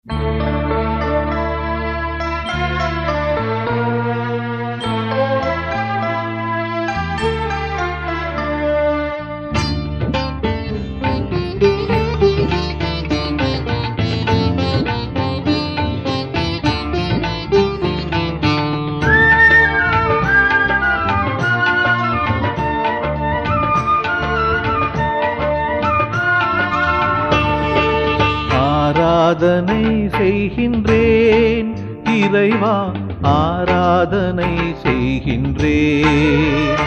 ஆராதனை செய்கின்றேன் இறைவா ஆராதனை செய்கின்றேன்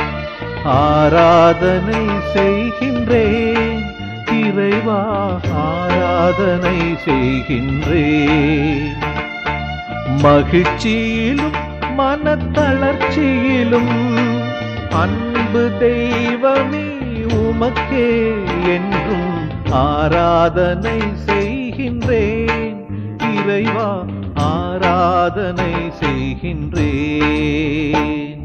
ஆராதனை செய்கின்றேன் இறைவா ஆராதனை செய்கின்றேன் மகிழ்ச்சியிலும் மனத்தளர்ச்சியிலும் அன்பு தெய்வமே உமக்கே என்றும் ஆராதனை செய்கின்றேன் இறைவா ஆராதனை செய்கின்றேன்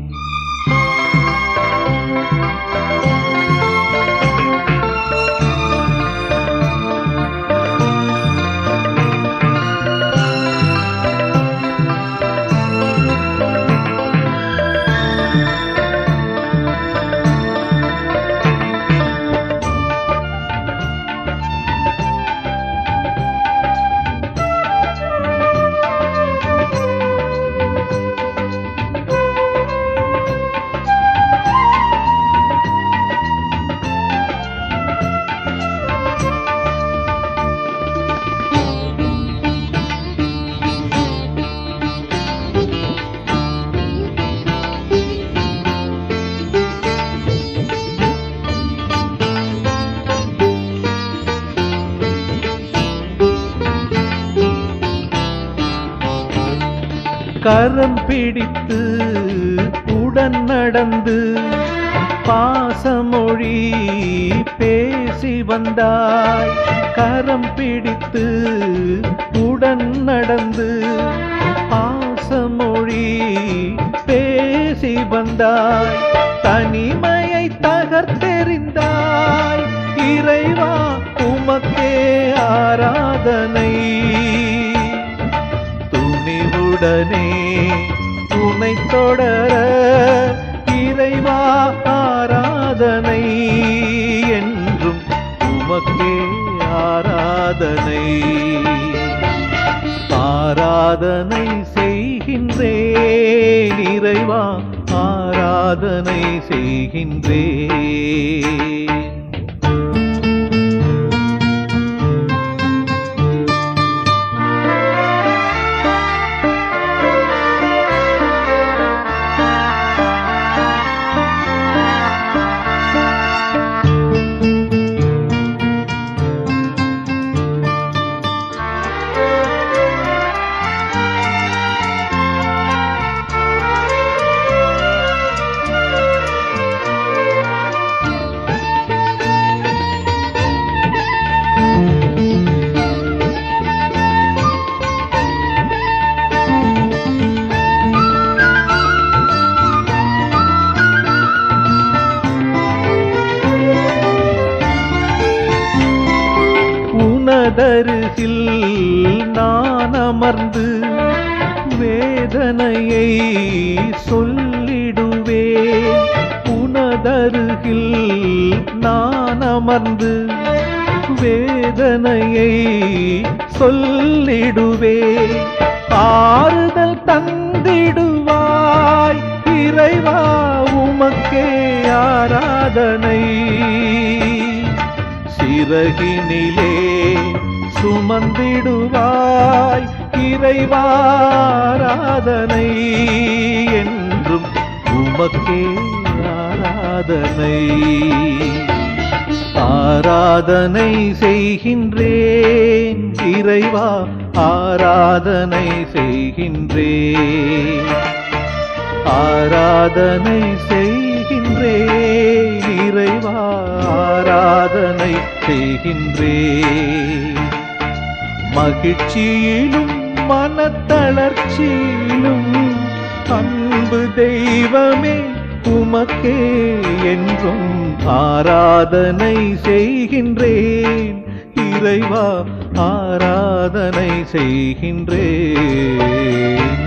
கரம் பிடித்து உடன் நடந்து பாசமொழி பேசி வந்தாய் கரம் பிடித்து உடன் நடந்து பாசமொழி பேசி வந்தாய் தனிமையை தகர்த்தெறிந்தாய் இறைவா உமக்கே ஆராதனை துணிவுடனே உனை தொடர இறைவா ஆராதனை என்றும் உமக்கே ஆராதனை ஆராதனை செய்கின்றேன் இறைவா ஆராதனை செய்கின்றேன் உனதருகில் நான் அமர்ந்து வேதனையை சொல்லிடுவேன் உனதருகில் நான் அமர்ந்து வேதனையை சொல்லிடுவேன் ஆறுதல் தந்திடுவாய் இறைவா உமக்கே ஆராதனை சிறகினிலே சுமந்திடுவாய் இறைவாராதனை என்றும் உமக்கே ஆராதனை ஆராதனை செய்கின்றேன் இறைவா ஆராதனை செய்கின்றேன் ஆராதனை செய்கின்றேன் இறைவா ஆராதனை செய்கின்றேன் மகிழ்ச்சியிலும் மனத்தளர்ச்சியிலும் அன்பு தெய்வமே உமக்கே என்றும் ஆராதனை செய்கின்றேன் இறைவா ஆராதனை ஆராதனை செய்கின்றேன்